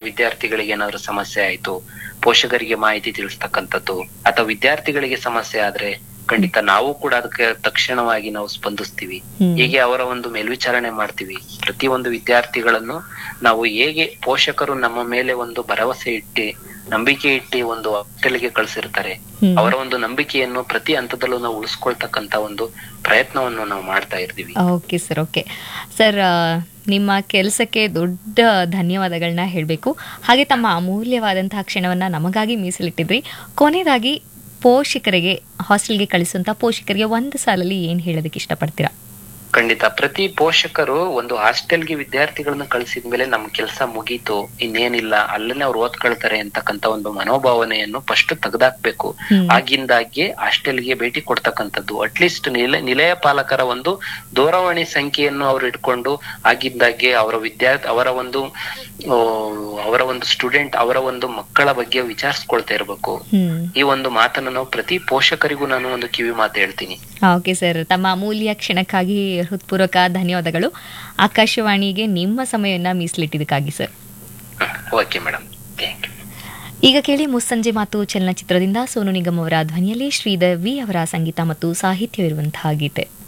ವಿದ್ಯಾರ್ಥಿಗಳಿಗೆ ಏನಾದ್ರು ಸಮಸ್ಯೆ ಆಯ್ತು ಪೋಷಕರಿಗೆ ಮಾಹಿತಿ ತಿಳಿಸ್ತಕ್ಕಂಥದ್ದು ಅಥವಾ ವಿದ್ಯಾರ್ಥಿಗಳಿಗೆ ಸಮಸ್ಯೆ ಆದ್ರೆ ಖಂಡಿತ ನಾವು ಕೂಡ ಅದಕ್ಕೆ ತಕ್ಷಣವಾಗಿ ನಾವು ಸ್ಪಂದಿಸ್ತೀವಿ ಹ್ಮ್. ಹೀಗೆ ಅವರ ಒಂದು ಮೇಲ್ವಿಚಾರಣೆ ಮಾಡ್ತೀವಿ ಪ್ರತಿಯೊಂದು ವಿದ್ಯಾರ್ಥಿಗಳನ್ನು ನಾವು ಹೇಗೆ ಪೋಷಕರು ನಮ್ಮ ಮೇಲೆ ಒಂದು ಭರವಸೆ ಇಟ್ಟಿ ನಂಬಿಕೆ ಇಟ್ಟಿ ಒಂದು ಹಾಸ್ಟೆಲ್ಗೆ ಕಳ್ಸಿರ್ತಾರೆ ಹ್ಮ್. ಅವರ ಒಂದು ನಂಬಿಕೆಯನ್ನು ಪ್ರತಿ ಹಂತದಲ್ಲೂ ನಾವು ಉಳಿಸ್ಕೊಳ್ತಕ್ಕಂತ ಒಂದು ಪ್ರಯತ್ನವನ್ನು ನಾವು ಮಾಡ್ತಾ ಇರ್ತೀವಿ ಓಕೆ ಸರ್ ಓಕೆ ಸರ್ ಆ, ನಿಮ್ಮ ಕೆಲಸಕ್ಕೆ ದೊಡ್ಡ ಧನ್ಯವಾದಗಳನ್ನ ಹೇಳಬೇಕು ಹಾಗೆ ತಮ್ಮ ಅಮೂಲ್ಯವಾದಂತಹ ಕ್ಷಣವನ್ನು ನಮಗಾಗಿ ಮೀಸಲಿಟ್ಟಿದ್ರಿ ಕೊನೆಯದಾಗಿ ಪೋಷಕರಿಗೆ ಹಾಸ್ಟೆಲ್ಗೆ ಕಳಿಸುವಂಥ ಪೋಷಕರಿಗೆ ಒಂದು ಸಾಲಲ್ಲಿ ಏನು ಹೇಳೋದಕ್ಕೆ ಇಷ್ಟಪಡ್ತೀರಾ ಖಂಡಿತ ಪ್ರತಿ ಪೋಷಕರು ಒಂದು ಹಾಸ್ಟೆಲ್ಗೆ ವಿದ್ಯಾರ್ಥಿಗಳನ್ನ ಕಳ್ಸಿದ ಮೇಲೆ ನಮ್ ಕೆಲಸ ಮುಗೀತು ಇನ್ನೇನಿಲ್ಲ ಅಲ್ಲೇ ಅವ್ರು ಓದ್ಕೊಳ್ತಾರೆ ಅಂತಕ್ಕಂತ ಒಂದು ಮನೋಭಾವನೆಯನ್ನು ಫಸ್ಟ್ ತೆಗೆದಾಕ್ಬೇಕು ಹ್ಮ್. ಆಗಿಂದಾಗ್ಗೆ ಹಾಸ್ಟೆಲ್ಗೆ ಭೇಟಿ ಕೊಡ್ತಕ್ಕಂಥದ್ದು ಅಟ್ಲೀಸ್ಟ್ ನಿಲ ನಿಲಯ ಪಾಲಕರ ಒಂದು ದೂರವಾಣಿ ಸಂಖ್ಯೆಯನ್ನು ಅವ್ರು ಇಟ್ಕೊಂಡು ಆಗಿದ್ದಾಗೆ ಅವರ ವಿದ್ಯಾರ್ಥಿ ಅವರ ಒಂದು ಆ, ಅವರ ಒಂದು ಸ್ಟೂಡೆಂಟ್ ಅವರ ಒಂದು ಮಕ್ಕಳ ಬಗ್ಗೆ ವಿಚಾರಿಸ್ಕೊಳ್ತಾ ಇರ್ಬೇಕು ಹ್ಮ್ ಈ ಒಂದು ಮಾತನ್ನು ನಾವು ಪ್ರತಿ ಪೋಷಕರಿಗೂ ನಾನು ಒಂದು ಕಿವಿ ಮಾತು ಹೇಳ್ತೀನಿ ಓಕೆ ಸರ್ ತಮ್ಮ ಅಮೂಲ್ಯ ಕ್ಷಣಕ್ಕಾಗಿ ಹೃತ್ಪೂರ್ವಕ ಧನ್ಯವಾದಗಳು ಆಕಾಶವಾಣಿಗೆ ನಿಮ್ಮ ಸಮಯವನ್ನು ಮೀಸಲಿಟ್ಟಿದ್ದಕ್ಕಾಗಿ sir okay madam thank you ಈಗ ಕೇಳಿ ಮುಸ್ಸಂಜೆ ಮಾತು ಚಲನಚಿತ್ರದಿಂದ ಸೋನು ನಿಗಮ್ ಅವರ ಧ್ವನಿಯಲ್ಲಿ ಶ್ರೀಧರ್ ವಿ ಅವರ ಸಂಗೀತ ಮತ್ತು ಸಾಹಿತ್ಯವಿರುವಂತಹ ಗೀತೆ